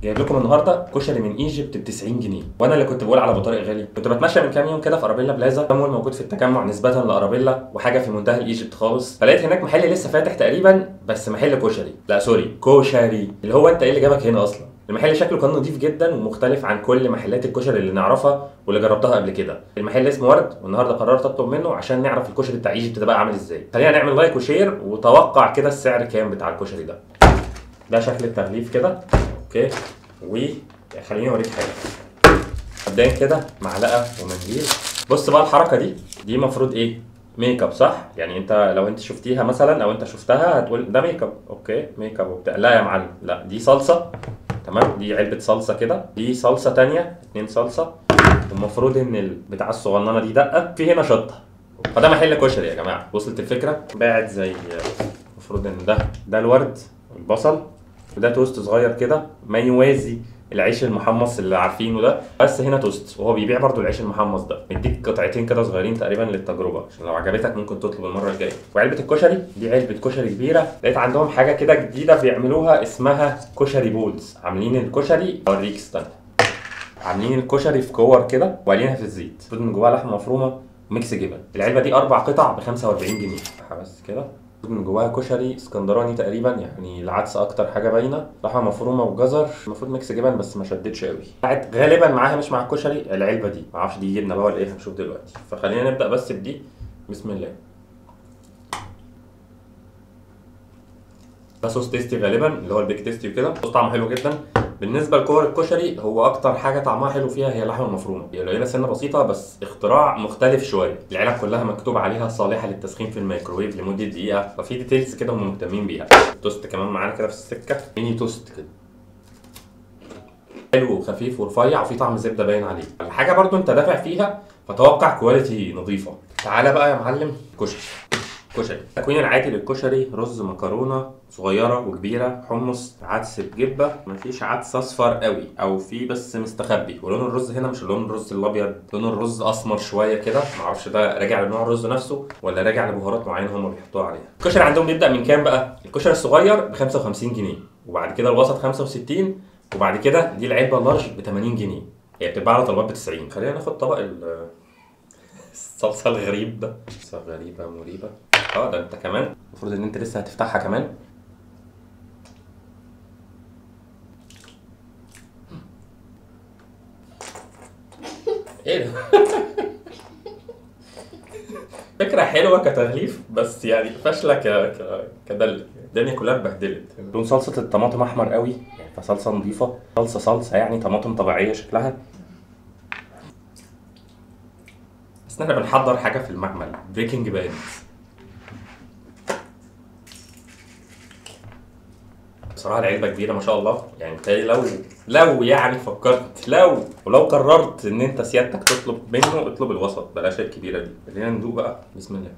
جايب لكم النهارده كشري من ايجيبت ب 90 جنيه وانا اللي كنت بقول على ابو طارق غالي كنت بتمشى من كام يوم كده في ارابيلا بلازا ده مول موجود في التجمع نسبه لارابيلا وحاجه في منتهى الايجيبت خالص فلقيت هناك محل لسه فاتح تقريبا بس محل كشري لا سوري كشري اللي هو انت ايه اللي جابك هنا اصلا المحل شكله كان نظيف جدا ومختلف عن كل محلات الكشري اللي نعرفها واللي جربتها قبل كده المحل اسمه ورد والنهارده قررت اطلب منه عشان نعرف الكشري بتاع ايجيبت ده بقى عامل ازاي خلينا نعمل لايك وشير وتوقع كده السعر كام بتاع الكشري ده ده شكل التغليف كده اوكي و خليني اوريك حاجه مبدئيا كده معلقه ومنديل بص بقى الحركه دي دي المفروض ايه ميك اب صح يعني انت لو انت شفتيها مثلا او انت شفتها هتقول ده ميك اب اوكي ميك اب وبتاع لا يا معلم لا دي صلصه تمام دي علبه صلصه كده دي صلصه تانية اتنين صلصه والمفروض ان البتاع الصغننه دي دقه في هنا شطه فده محل كشري يا جماعه وصلت الفكره باعت زي المفروض ان ده ده الورد البصل وده توست صغير كده ما يوازي العيش المحمص اللي عارفينه ده بس هنا توست وهو بيبيع برضو العيش المحمص ده مديك قطعتين كده صغيرين تقريبا للتجربه عشان لو عجبتك ممكن تطلب المره الجايه وعلبه الكشري دي علبه كشري كبيره لقيت عندهم حاجه كده جديده بيعملوها اسمها كشري بولز عاملين الكشري اوريك استنى عاملين الكشري في كور كده وقالينها في الزيت المفروض من جواها لحمه مفرومه وميكس جبن العلبه دي اربع قطع ب 45 جنيه بس كده من جواها كشري اسكندراني تقريبا يعني العدس اكتر حاجه باينه لحمه مفرومه وجزر المفروض ميكس جبن بس ما شدتش قوي قاعد غالبا معاها مش مع الكشري العلبه دي ما اعرفش دي جبنه بقى ولا ايه هنشوف دلوقتي فخلينا نبدا بس بدي بسم الله ده صوص تيستي غالبا اللي هو البيك تيستي وكده صوص طعمه حلو جدا بالنسبه لكور الكشري هو اكتر حاجه طعمها حلو فيها هي اللحمه المفرومه هي قليله سنه بسيطه بس اختراع مختلف شويه العلب كلها مكتوب عليها صالحه للتسخين في الميكروويف لمده دقيقه ففي ديتيلز كده هم مهتمين بيها توست كمان معانا كده في السكه ميني توست كده حلو وخفيف ورفيع وفي طعم زبده باين عليه الحاجه برضو انت دافع فيها فتوقع كواليتي نظيفه تعالى بقى يا معلم كشري كشري التكوين العادي للكشري رز مكرونه صغيره وكبيره حمص عدس بجبه مفيش عدس اصفر قوي او في بس مستخبي ولون الرز هنا مش لون الرز الابيض لون الرز اسمر شويه كده معرفش ده راجع لنوع الرز نفسه ولا راجع لبهارات معينه هم بيحطوها عليها الكشري عندهم بيبدا من كام بقى الكشري الصغير ب 55 جنيه وبعد كده الوسط 65 وبعد كده دي العلبه اللارج ب 80 جنيه هي بتتباع على طلبات ب 90 خلينا ناخد طبق ال الصلصه الغريب ده صلصه غريبه مريبه اه ده انت كمان المفروض ان انت لسه هتفتحها كمان ايه ده فكرة حلوة كتغليف بس يعني فاشلة ك... ك... كدل الدنيا كلها اتبهدلت لون صلصة الطماطم أحمر قوي يعني فصلصة نظيفة صلصة صلصة يعني طماطم طبيعية شكلها بس احنا بنحضر حاجة في المعمل بريكنج باد بصراحة العلبة كبيرة ما شاء الله يعني بالتالي لو لو يعني فكرت لو ولو قررت ان انت سيادتك تطلب منه اطلب الوسط بلاش الكبيرة دي خلينا ندوق بقى بسم الله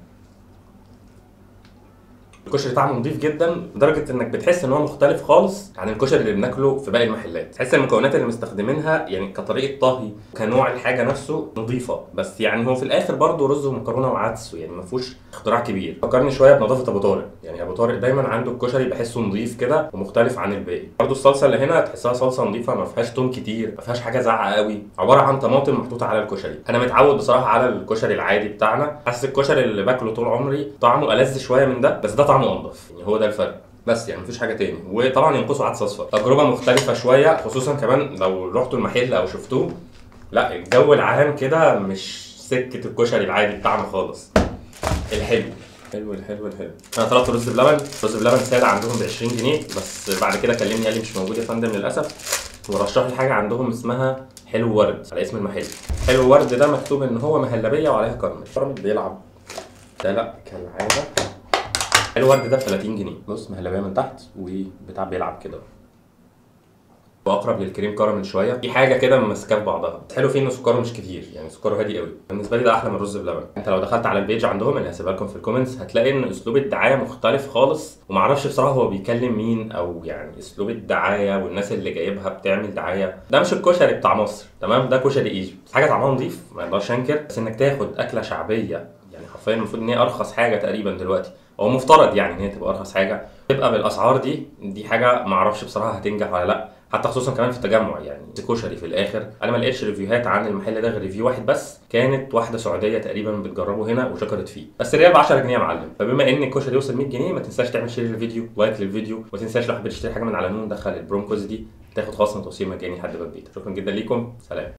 الكشري طعمه نضيف جدا لدرجه انك بتحس ان هو مختلف خالص عن الكشري اللي بناكله في باقي المحلات تحس المكونات اللي مستخدمينها يعني كطريقه طهي كنوع الحاجه نفسه نظيفه بس يعني هو في الاخر برضه رز ومكرونه وعدس يعني ما فيهوش اختراع كبير فكرني شويه بنظافه ابو طارق يعني ابو طارق دايما عنده الكشري بحسه نظيف كده ومختلف عن الباقي برضه الصلصه اللي هنا تحسها صلصه نظيفه ما فيهاش توم كتير ما فيهاش حاجه زعقه قوي عباره عن طماطم محطوطه على الكشري انا متعود بصراحه على الكشري العادي بتاعنا حاسس الكشري اللي باكله طول عمري طعمه ألذ شويه من ده بس ده طعمه انضف يعني هو ده الفرق بس يعني مفيش حاجه تاني وطبعا ينقصوا عدس اصفر تجربه مختلفه شويه خصوصا كمان لو رحتوا المحل او شفتوه لا الجو العام كده مش سكه الكشري العادي بتاعنا خالص الحلو حلو الحلو الحلو انا طلبت رز بلبن رز بلبن ساده عندهم ب 20 جنيه بس بعد كده كلمني قال لي مش موجود يا فندم للاسف ورشح لي حاجه عندهم اسمها حلو ورد على اسم المحل حلو ورد ده مكتوب ان هو مهلبيه وعليها كراميل كراميل بيلعب ده لا كالعاده حلو ورد ده ب 30 جنيه بص مهلبيه من تحت وبتاع بيلعب كده واقرب للكريم كراميل شويه في حاجه كده ماسكاه في بعضها بس حلو فيه انه سكره مش كتير يعني سكره هادي قوي بالنسبه لي ده احلى من الرز بلبن انت لو دخلت على البيج عندهم اللي هسيبها لكم في الكومنتس هتلاقي ان اسلوب الدعايه مختلف خالص ومعرفش بصراحه هو بيكلم مين او يعني اسلوب الدعايه والناس اللي جايبها بتعمل دعايه ده مش الكشري بتاع مصر تمام ده كشري ايجيبت حاجه طعمها نظيف ما اقدرش انكر بس انك تاخد اكله شعبيه يعني حرفيا المفروض ان هي ارخص حاجه تقريبا دلوقتي هو مفترض يعني ان هي تبقى ارخص حاجه تبقى بالاسعار دي دي حاجه ما اعرفش بصراحه هتنجح ولا لا حتى خصوصا كمان في التجمع يعني كشري في الاخر انا ما لقيتش ريفيوهات عن المحل ده غير ريفيو واحد بس كانت واحده سعوديه تقريبا بتجربه هنا وشكرت فيه بس الريال ب 10 جنيه يا معلم فبما ان الكشري وصل 100 جنيه ما تنساش تعمل شير للفيديو لايك للفيديو وما تنساش لو حبيت تشتري حاجه من على نون دخل البرومكوز دي تاخد خصم توصيل مجاني لحد باب بيتك شكرا جدا ليكم سلام